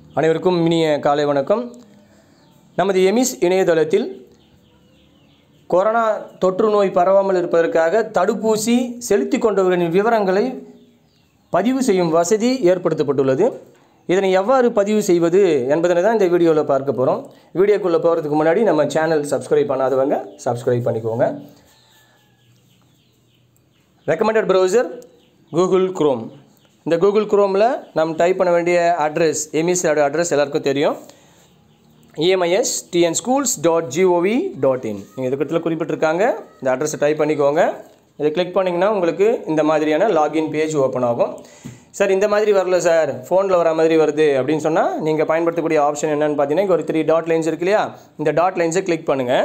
அனைவருக்கும் இனிய காலை வணக்கம் நமது எமிஸ் இணையதளத்தில் கொரோனா தொற்று நோய் பரவாமல் இருப்பதற்காக தடுப்பூசி செலுத்தி கொண்டவர்களின் விவரங்களை பதிவு செய்யும் வசதி ஏற்படுத்தப்பட்டுள்ளது இதனை எவ்வாறு பதிவு செய்வது என்பதனை தான் இந்த வீடியோவில் பார்க்க போகிறோம் வீடியோக்குள்ளே போகிறதுக்கு முன்னாடி நம்ம சேனல் சப்ஸ்கிரைப் பண்ணாதவங்க சப்ஸ்கிரைப் பண்ணிக்கோங்க ரெக்கமெண்டட் ப்ரௌசர் கூகுள் குரோம் இந்த கூகுள் குரோமில் நம்ம டைப் பண்ண வேண்டிய அட்ரஸ் எமிஸோட அட்ரஸ் எல்லாருக்கும் தெரியும் EMIS TN schools dot G O V dot in நீங்கள் இதுக்கத்தில் குறிப்பிட்டிருக்காங்க இந்த அட்ரஸை டைப் பண்ணிக்கோங்க இதை கிளிக் பண்ணிங்கன்னா உங்களுக்கு இந்த மாதிரியான லாகின் பேஜ் ஓப்பன் ஆகும் சார் இந்த மாதிரி வரல சார் ஃபோனில் வர மாதிரி வருது அப்படின்னு சொன்னால் நீங்கள் பயன்படுத்தக்கூடிய ஆப்ஷன் என்னென்னு பார்த்தீங்கன்னா இங்க ஒரு த்ரீ டாட் லைன்ஸ் இருக்கு இல்லையா இந்த டாட் லைன்ஸை கிளிக் பண்ணுங்கள்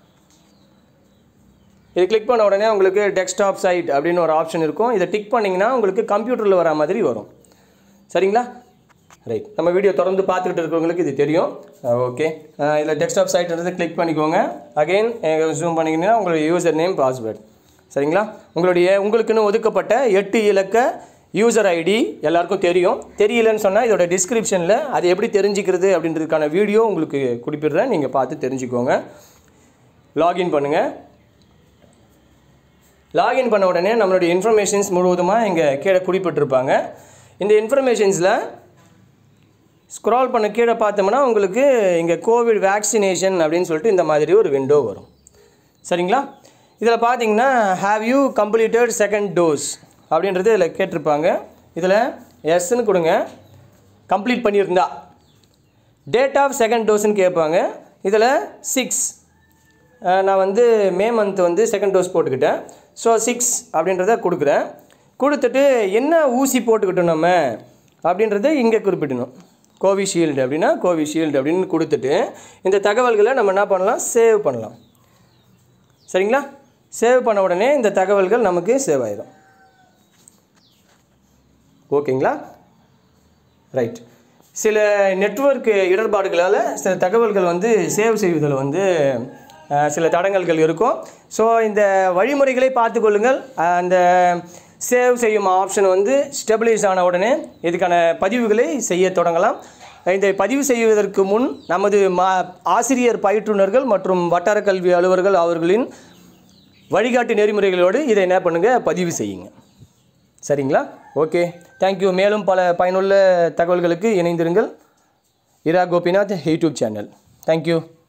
இது கிளிக் பண்ண உடனே உங்களுக்கு டெஸ்க்டாப் சைட் அப்படின்னு ஒரு ஆப்ஷன் இருக்கும் இதை டிக் பண்ணிங்கன்னா உங்களுக்கு கம்ப்யூட்டரில் வர மாதிரி வரும் சரிங்களா ரைட் நம்ம வீடியோ தொடர்ந்து பார்த்துக்கிட்டு இருக்கிறவங்களுக்கு இது தெரியும் ஓகே இதில் டெஸ்க்டாப் சைட்ன்றது கிளிக் பண்ணிக்கோங்க அகைன் ஜூம் பண்ணிங்கன்னா உங்களுடைய யூசர் நேம் பாஸ்வேர்டு சரிங்களா உங்களுடைய உங்களுக்குன்னு ஒதுக்கப்பட்ட எட்டு இலக்க யூசர் ஐடி எல்லாருக்கும் தெரியும் தெரியலன்னு சொன்னால் இதோட டிஸ்கிரிப்ஷனில் அது எப்படி தெரிஞ்சுக்கிறது அப்படின்றதுக்கான வீடியோ உங்களுக்கு குறிப்பிடுறேன் நீங்கள் பார்த்து தெரிஞ்சுக்கோங்க லாகின் பண்ணுங்கள் லாகின் பண்ண உடனே நம்மளுடைய இன்ஃபர்மேஷன்ஸ் முழுவதுமாக இங்கே கீழே குறிப்பிட்டிருப்பாங்க இந்த இன்ஃபர்மேஷன்ஸில் ஸ்க்ரால் பண்ண கீழே பார்த்தோம்னா உங்களுக்கு இங்கே கோவிட் வேக்சினேஷன் அப்படின்னு சொல்லிட்டு இந்த மாதிரி ஒரு விண்டோ வரும் சரிங்களா இதில் பார்த்தீங்கன்னா have you completed second dose அப்படின்றது இதில் கேட்டிருப்பாங்க இதில் எஸ்ன்னு கொடுங்க கம்ப்ளீட் பண்ணியிருந்தா டேட் ஆஃப் செகண்ட் டோஸ்ன்னு கேட்பாங்க இதில் சிக்ஸ் நான் வந்து மே மந்த் வந்து செகண்ட் டோஸ் போட்டுக்கிட்டேன் ஸோ சிக்ஸ் அப்படின்றத கொடுக்குறேன் கொடுத்துட்டு என்ன ஊசி போட்டுக்கிட்டோம் நம்ம அப்படின்றத இங்கே குறிப்பிடணும் கோவிஷீல்டு அப்படின்னா கோவிஷீல்டு அப்படின்னு கொடுத்துட்டு இந்த தகவல்களை நம்ம என்ன பண்ணலாம் சேவ் பண்ணலாம் சரிங்களா சேவ் பண்ண உடனே இந்த தகவல்கள் நமக்கு சேவ் ஆயிடும் ஓகேங்களா ரைட் சில நெட்வொர்க் இடர்பாடுகளால் சில தகவல்கள் வந்து சேவ் செய்வதில் வந்து அஹ், சில தடங்கல்கள் இருக்கும் ஸோ இந்த வழிமுறைகளை பார்த்துக்கொள்ளுங்கள் அஹ், அந்த சேவ் செய்யும் ஆப்ஷன் வந்து ஸ்டெபிலைஸ் ஆன உடனே இதுக்கான பதிவுகளை செய்ய தொடங்கலாம் இந்த பதிவு செய்வதற்கு முன் நமது மா ஆசிரியர் பயிற்றுனர்கள் மற்றும் வட்டார கல்வி அலுவலர்கள் அவர்களின் வழிகாட்டு நெறிமுறைகளோடு இதை என்ன பண்ணுங்கள் பதிவு செய்யுங்க சரிங்களா ஓகே தேங்க்யூ மேலும் பல பயனுள்ள தகவல்களுக்கு இணைந்திருங்கள் Ira Gopinath YouTube channel thank you